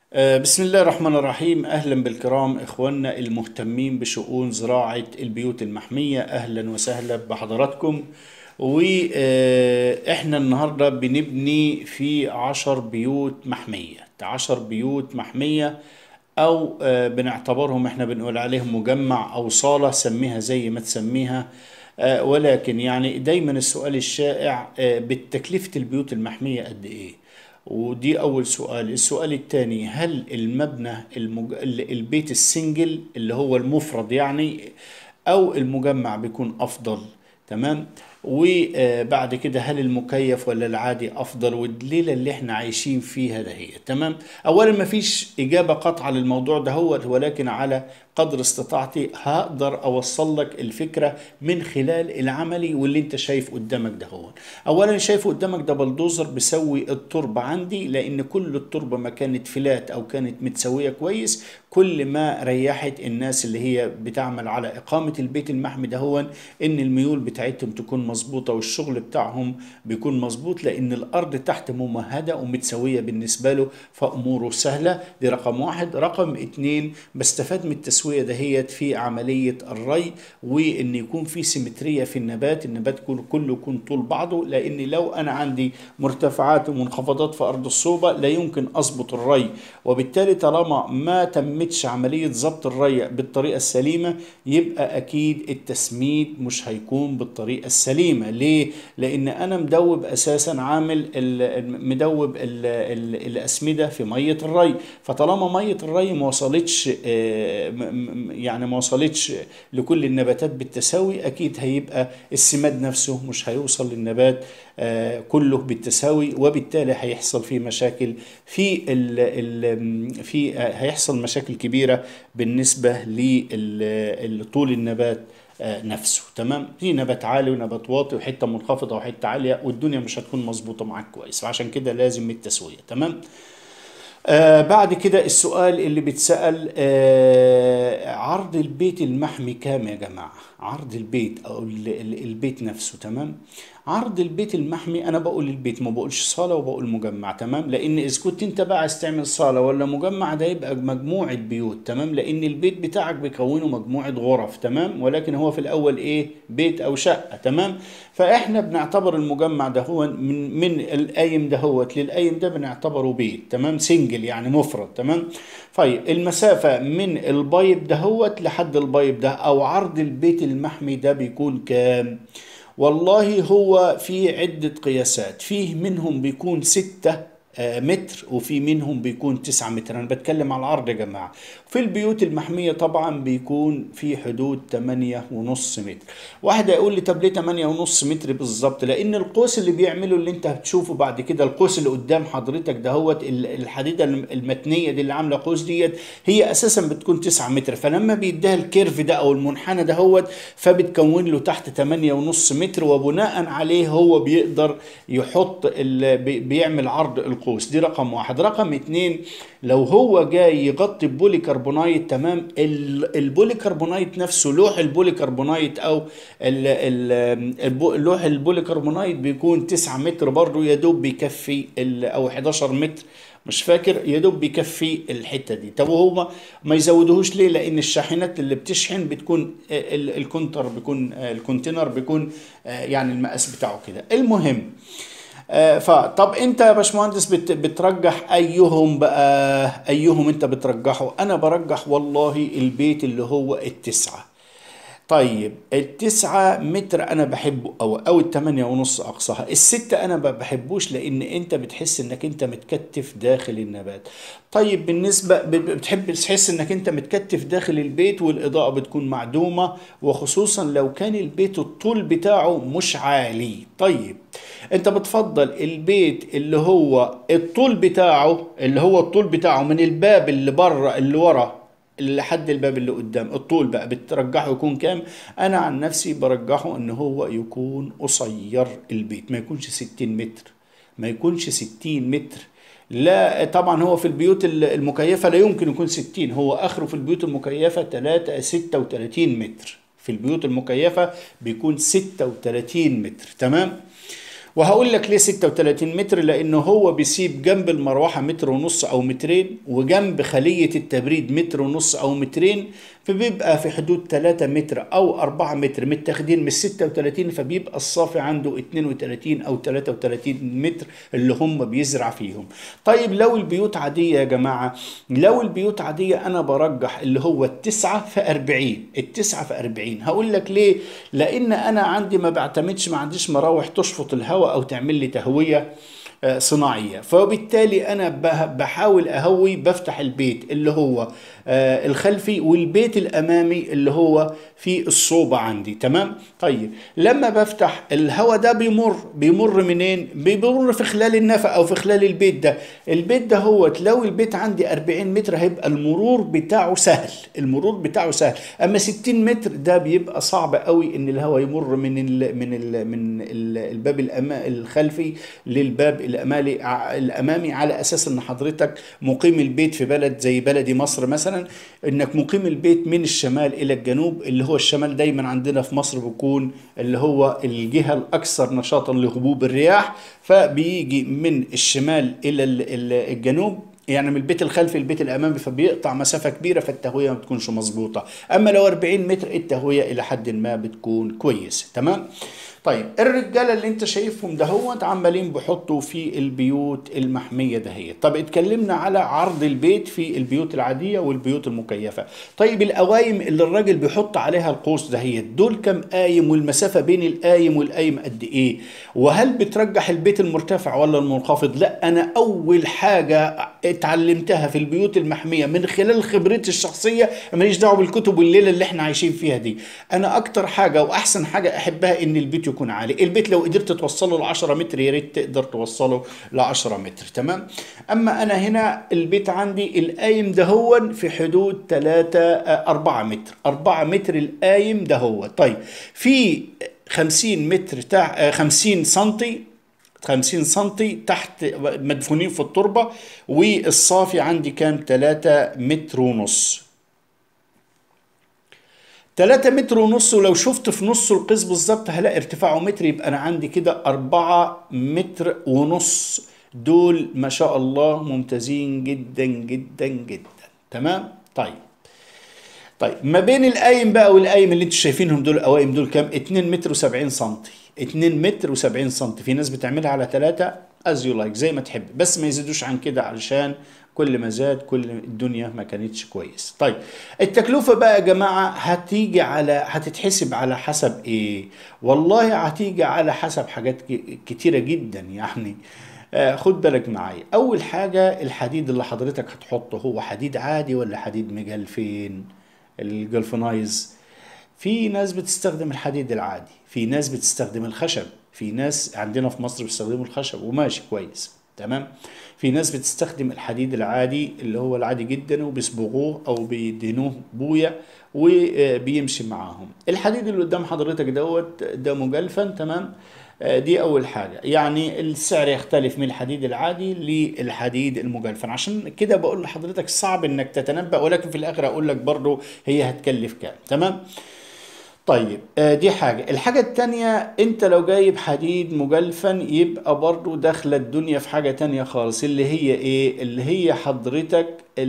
آه، بسم الله الرحمن الرحيم أهلا بالكرام إخواننا المهتمين بشؤون زراعة البيوت المحمية أهلا وسهلا بحضراتكم وإحنا النهاردة بنبني في عشر بيوت محمية عشر بيوت محمية أو آه، بنعتبرهم إحنا بنقول عليهم مجمع أو صالة سميها زي ما تسميها آه، ولكن يعني دايما السؤال الشائع آه، بالتكلفة البيوت المحمية قد إيه ودي أول سؤال السؤال الثاني هل المبنى المج... ال- البيت السنجل اللي هو المفرد يعني أو المجمع بيكون أفضل تمام وبعد كده هل المكيف ولا العادي أفضل والليلة اللي احنا عايشين فيها ده هي تمام أولا ما فيش إجابة قاطعة للموضوع ده هو ولكن على قدر استطاعتي هقدر أوصل لك الفكرة من خلال العملي واللي انت شايف قدامك ده هو اولا شايفه قدامك ده بلدوزر بيسوي التربه عندي لان كل التربه ما كانت فلات او كانت متسويه كويس كل ما ريحت الناس اللي هي بتعمل على اقامه البيت المحمي ده هو ان الميول بتاعتهم تكون مظبوطه والشغل بتاعهم بيكون مظبوط لان الارض تحت ممهده ومتسويه بالنسبه له فاموره سهله دي رقم واحد رقم اتنين بستفاد من التسويه دهيت في عمليه الري وان يكون في سيمتريه في النبات النبات كله كله يكون طول بعضه لان لو انا عندي مرتفعات ومنخفضات في ارض الصوبه لا يمكن اظبط الري وبالتالي طالما ما تمتش عمليه ضبط الري بالطريقه السليمه يبقى اكيد التسميد مش هيكون بالطريقه السليمه ليه لان انا مدوب اساسا عامل ال- مدوب ال- ال- الاسمده في ميه الري فطالما ميه الري ما وصلتش آه، م- م- يعني ما وصلتش لكل النباتات بالتساوي اكيد هيبقى السماد نفسه مش هيوصل للنبات آه، كله بالتساوي وبالتالي هيحصل فيه مشاكل في ال ال في آه، هيحصل مشاكل كبيره بالنسبه لطول النبات آه، نفسه تمام في نبات عالي ونبات واطي وحته منخفضه وحته عاليه والدنيا مش هتكون مظبوطه معاك كويس فعشان كده لازم التسويه تمام آه بعد كده السؤال اللي بيتسأل آه عرض البيت المحمي كام يا جماعة عرض البيت أو ال- ال- البيت نفسه تمام عرض البيت المحمي أنا بقول البيت ما بقولش صالة وبقول مجمع تمام لأن إذا كنت أنت بقى عايز تعمل صالة ولا مجمع ده يبقى مجموعة بيوت تمام لأن البيت بتاعك بيكونه مجموعة غرف تمام ولكن هو في الأول إيه بيت أو شقة تمام فإحنا بنعتبر المجمع ده هو من من القايم ده هو للقايم ده بنعتبره بيت تمام سنجل يعني مفرد تمام طيب المسافة من البايب ده هو لحد البايب ده أو عرض البيت المحمي ده بيكون كام والله هو في عدة قياسات فيه منهم بيكون ستة آه، متر وفي منهم بيكون تسعة متر أنا بتكلم على العرض يا جماعة في البيوت المحمية طبعا بيكون في حدود تمانية ونص متر واحد يقول لي طب ليه تمانية ونص متر بالظبط لأن القوس اللي بيعمله اللي أنت هتشوفه بعد كده القوس اللي قدام حضرتك دهوت ال- الحديدة المتنية دي اللي عاملة قوس ديت هي أساسا بتكون تسعة متر فلما بيديها الكيرف ده أو المنحنى دهوت فبتكون له تحت تمانية ونص متر وبناء عليه هو بيقدر يحط ال- بي- بيعمل عرض القوس دي رقم واحد رقم اتنين لو هو جاي يغطي بولي كربونايت تمام ال- البولي كربونايت نفسه لوح البولي كربونايت او ال- ال- البو- لوح البولي كربونايت بيكون 9 متر برضه يا دوب بيكفي ال- او 11 متر مش فاكر يا دوب بيكفي الحته دي طب وهو ما- ما يزودوهوش ليه لان الشاحنات اللي بتشحن بتكون ال- الكونتر بيكون الكونتينر بيكون آه، يعني المقاس بتاعه كده المهم آه، فطب انت يا باشمهندس بت- بترجح ايهم بقى ايهم انت بترجحه انا برجح والله البيت اللي هو التسعة طيب التسعة متر انا بحبه او او التمانية ونص اقصاها الستة انا ما بحبوش لان انت بتحس انك انت متكتف داخل النبات طيب بالنسبة ب- ب- بتحب تحس انك انت متكتف داخل البيت والاضاءة بتكون معدومة وخصوصا لو كان البيت الطول بتاعه مش عالي طيب انت بتفضل البيت اللي هو الطول بتاعه اللي هو الطول بتاعه من الباب اللي بره اللي ورا لحد الباب اللي قدام الطول بقى بترجحه يكون كام انا عن نفسي برجحه ان هو يكون قصير البيت ما يكونش 60 متر ما يكونش 60 متر لا طبعا هو في البيوت المكيفة لا يمكن يكون 60 هو اخره في البيوت المكيفة 3 36 متر في البيوت المكيفة بيكون 36 متر تمام وهقول لك ليه 36 متر لانه هو بيسيب جنب المروحه متر ونص او مترين وجنب خليه التبريد متر ونص او مترين فبيبقى في حدود 3 متر او 4 متر متاخدين من 36 فبيبقى الصافي عنده 32 او 33 متر اللي هم بيزرع فيهم طيب لو البيوت عاديه يا جماعه لو البيوت عاديه انا برجح اللي هو التسعة في 40 التسعة في 40 هقول لك ليه لان انا عندي ما بعتمدش ما عنديش مراوح تشفط الهواء او تعمل لي تهويه آه، صناعيه فبالتالي انا به- بحاول اهوي بفتح البيت اللي هو آه، الخلفي والبيت الامامي اللي هو في الصوبه عندي تمام طيب لما بفتح الهواء ده بيمر بيمر منين بيمر في خلال النفق او في خلال البيت ده البيت ده هو لو البيت عندي 40 متر هيبقى المرور بتاعه سهل المرور بتاعه سهل اما 60 متر ده بيبقى صعب قوي ان الهواء يمر من ال من ال من ال الباب الأما الخلفي للباب الامامي ع- الامامي على اساس ان حضرتك مقيم البيت في بلد زي بلدي مصر مثلا انك مقيم البيت من الشمال الى الجنوب اللي هو الشمال دايما عندنا في مصر بيكون اللي هو الجهه الاكثر نشاطا لهبوب الرياح فبيجي من الشمال الى ال- ال- الجنوب يعني من البيت الخلفي البيت الامامي فبيقطع مسافه كبيره فالتهويه ما بتكونش مظبوطه اما لو 40 متر التهويه الى حد ما بتكون كويسه تمام طيب الرجاله اللي انت شايفهم دهوت عمالين بيحطوا في البيوت المحميه دهيت طب اتكلمنا على عرض البيت في البيوت العاديه والبيوت المكيفه طيب القوايم اللي الراجل بيحط عليها القوس دهيت دول كم قايم والمسافه بين القايم والقايم قد ايه وهل بترجح البيت المرتفع ولا المنخفض لا انا اول حاجه اتعلمتها في البيوت المحميه من خلال خبرتي الشخصيه ماليش دعوه بالكتب والليله اللي احنا عايشين فيها دي انا اكتر حاجه واحسن حاجه احبها ان البيت يكون عالي البيت لو قدرت توصله ل 10 متر يا ريت تقدر توصله ل 10 متر تمام اما انا هنا البيت عندي القايم ده هو في حدود 3 4 متر 4 متر القايم ده هو طيب في 50 متر تحت 50 سنتي 50 سنتي تحت مدفونين في التربة والصافي عندي كام 3 متر ونص 3 متر ونص ولو شفت في نص القيس بالظبط هلاقي ارتفاعه متر يبقى انا عندي كده 4 متر ونص دول ما شاء الله ممتازين جدا جدا جدا تمام طيب طيب ما بين القايم بقى والقايم اللي انتوا شايفينهم دول القوايم دول كام 2 متر و70 سم 2 متر و70 سم في ناس بتعملها على 3 از يو لايك زي ما تحب بس ما يزيدوش عن كده علشان كل ما زاد كل الدنيا ما كانتش كويس طيب التكلفة بقى يا جماعة هتيجي على هتتحسب على حسب ايه والله هتيجي على حسب حاجات ك- كتيرة جدا يعني آه، خد بالك معايا اول حاجة الحديد اللي حضرتك هتحطه هو حديد عادي ولا حديد مجلفين الجلفنايز في ناس بتستخدم الحديد العادي في ناس بتستخدم الخشب في ناس عندنا في مصر بيستخدموا الخشب وماشي كويس تمام في ناس بتستخدم الحديد العادي اللي هو العادي جدا وبيصبغوه او بيدهنوه بويا وبيمشي معاهم الحديد اللي قدام حضرتك دوت ده مجلفن تمام آه، دي اول حاجه يعني السعر يختلف من الحديد العادي للحديد المجلفن عشان كده بقول لحضرتك صعب انك تتنبأ ولكن في الاخر اقول لك برضو هي هتكلف كام تمام طيب آه، دي حاجة الحاجة التانية انت لو جايب حديد مجلفن يبقى برضو داخلة الدنيا في حاجة تانية خالص اللي هي ايه اللي هي حضرتك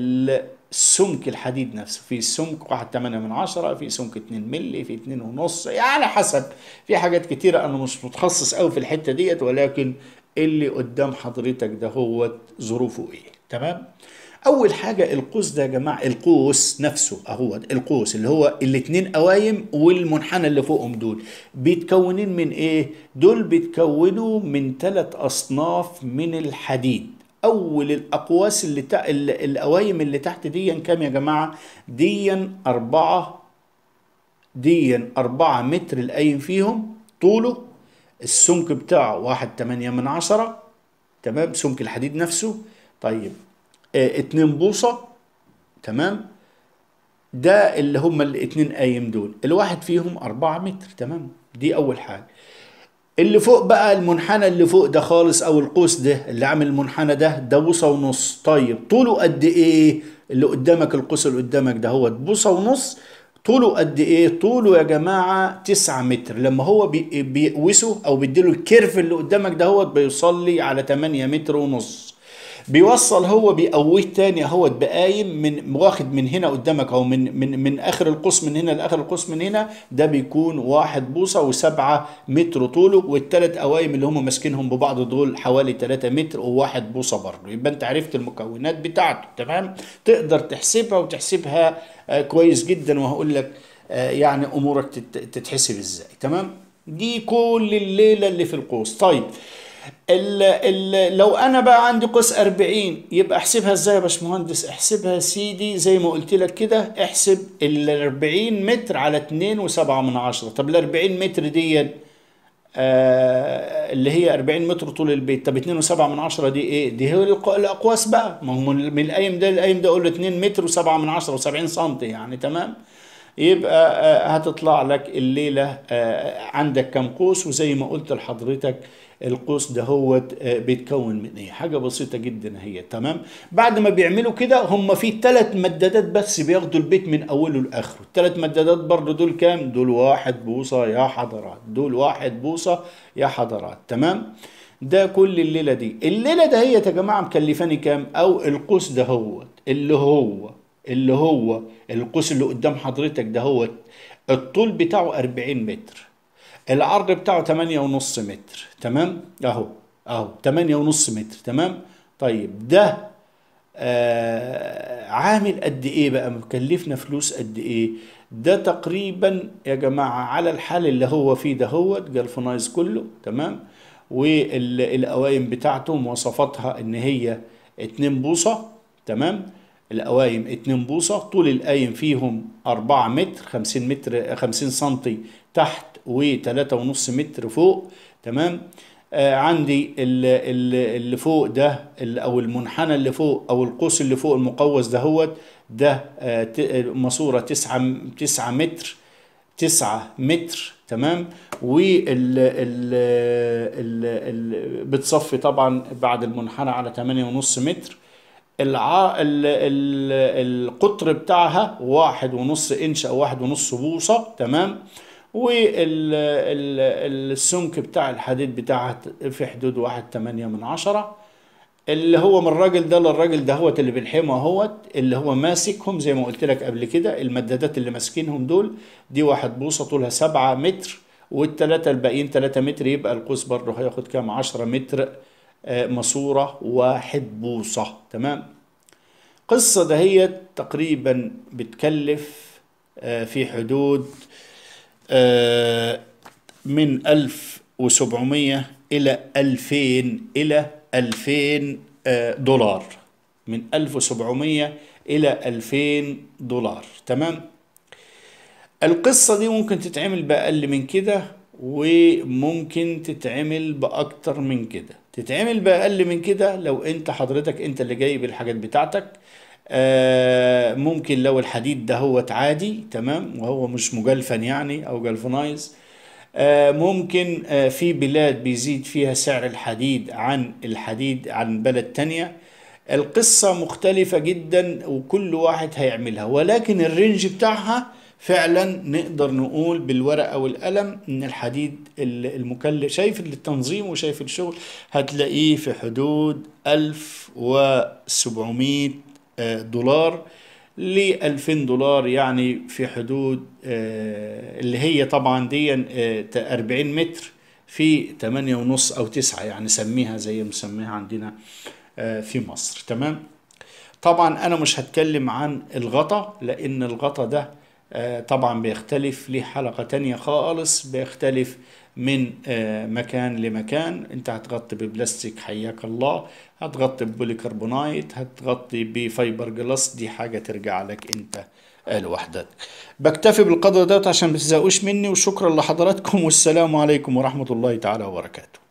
السمك الحديد نفسه في سمك واحد تمانية من عشرة في سمك اتنين ملي في اتنين ونص يعني على حسب في حاجات كتيرة انا مش متخصص قوي في الحتة ديت ولكن اللي قدام حضرتك ده هو ظروفه ايه تمام اول حاجه القوس ده يا جماعه القوس نفسه اهو القوس اللي هو الاتنين قوايم والمنحنى اللي فوقهم دول بيتكونين من ايه دول بيتكونوا من ثلاث اصناف من الحديد اول الاقواس اللي تع... ال- القوايم اللي تحت دي كام يا جماعه دي أربعة دي أربعة متر القايم فيهم طوله السمك بتاعه واحد تمانية من عشرة تمام سمك الحديد نفسه طيب اه اتنين بوصة تمام ده اللي هم الاتنين قايم دول الواحد فيهم أربعة متر تمام دي أول حاجة اللي فوق بقى المنحنى اللي فوق ده خالص او القوس ده اللي عامل المنحنى ده ده بوصه ونص طيب طوله قد ايه اللي قدامك القوس اللي قدامك ده هو بوصه ونص طوله قد ايه طوله يا جماعة 9 متر لما هو بي- بيقوسه او بيديله الكيرف اللي قدامك دهوت بيوصل لي على 8 متر ونص بيوصل هو بيقويه تاني اهوت بقايم من واخد من هنا قدامك او من من من اخر القوس من هنا لاخر القوس من هنا ده بيكون واحد بوصه وسبعة متر طوله والثلاث قوايم اللي هم ماسكينهم ببعض دول حوالي 3 متر وواحد بوصه برضه يبقى انت عرفت المكونات بتاعته تمام تقدر تحسبها وتحسبها آه كويس جدا وهقول لك آه يعني امورك تت- تتحسب ازاي تمام دي كل الليله اللي في القوس طيب ال ال لو انا بقى عندي قوس 40 يبقى احسبها ازاي يا باشمهندس احسبها يا سيدي زي ما قلت لك كده احسب ال 40 متر على 2 و7 من عشرة طب ال 40 متر دي آه اللي هي 40 متر طول البيت طب 2 و7 من عشرة دي ايه دي هي الق- الاقواس بقى ما هو من القايم ده القايم ده اقول له 2 متر و7 من عشرة و70 سم يعني تمام يبقى آه، هتطلع لك الليلة آه، عندك كم قوس وزي ما قلت لحضرتك القوس ده هو بيتكون من ايه حاجة بسيطة جدا هي تمام بعد ما بيعملوا كده هم في ثلاث مدادات بس بياخدوا البيت من اوله لاخره الثلاث مدادات برضو دول كام دول واحد بوصة يا حضرات دول واحد بوصة يا حضرات تمام ده كل الليلة دي الليلة ده هي يا جماعة مكلفاني كام او القوس ده هو اللي هو اللي هو القوس اللي قدام حضرتك ده هو الطول بتاعه 40 متر العرض بتاعه 8 ونص متر تمام اهو اهو 8 ونص متر تمام طيب ده آه عامل قد ايه بقى مكلفنا فلوس قد ايه ده تقريبا يا جماعة على الحال اللي هو فيه ده هو جالفنايز كله تمام والقوايم بتاعته مواصفاتها ان هي 2 بوصة تمام القوايم 2 بوصة طول القايم فيهم 4 متر 50 متر 50 سنتي تحت و3.5 متر فوق تمام آه عندي ال- ال- اللي فوق ده ال- او المنحنى اللي فوق او القوس اللي فوق المقوس دهوت ده آه ت- ماسوره 9 9 متر 9 متر تمام وال ال ال ال بتصفي طبعا بعد المنحنى على 8.5 متر الع... ال... ال... القطر بتاعها واحد ونص انش او واحد ونص بوصة تمام والسمك بتاع الحديد بتاعها في حدود واحد تمانية من عشرة اللي هو من الراجل ده للراجل ده هو اللي بيلحمه اهوت اللي هو ماسكهم زي ما قلت لك قبل كده المدادات اللي ماسكينهم دول دي واحد بوصة طولها سبعة متر والتلاتة الباقيين تلاتة متر يبقى القوس برضه هياخد كام عشرة متر آه، ماسورة واحد بوصة تمام قصة دهيت تقريبا بتكلف آه، في حدود آه، من ألف وسبعمية إلى ألفين إلى ألفين آه، دولار من ألف وسبعمية إلى ألفين دولار تمام القصة دي ممكن تتعمل بأقل من كده وممكن تتعمل بأكتر من كده تتعمل بأقل من كده لو انت حضرتك انت اللي جايب الحاجات بتاعتك آه ممكن لو الحديد ده هو عادي تمام وهو مش مجلفن يعني او جلفنايز آه ممكن آه في بلاد بيزيد فيها سعر الحديد عن الحديد عن بلد تانية القصة مختلفة جدا وكل واحد هيعملها ولكن الرينج بتاعها فعلا نقدر نقول بالورقة والقلم ان الحديد ال- المكلف شايف التنظيم وشايف الشغل هتلاقيه في حدود 1700 آه، دولار ل 2000 دولار يعني في حدود آه، اللي هي طبعا دي آه، 40 متر في 8 ونص او 9 يعني سميها زي ما مسميها عندنا آه، في مصر تمام طبعا انا مش هتكلم عن الغطا لان الغطا ده آه، طبعا بيختلف ليه حلقة تانية خالص بيختلف من آه، مكان لمكان انت هتغطي ببلاستيك حياك الله هتغطي ببوليكربونايت هتغطي بفايبر جلاس دي حاجة ترجع لك انت آه، لوحدك بكتفي بالقدر ده عشان ما تزهقوش مني وشكرا لحضراتكم والسلام عليكم ورحمة الله تعالى وبركاته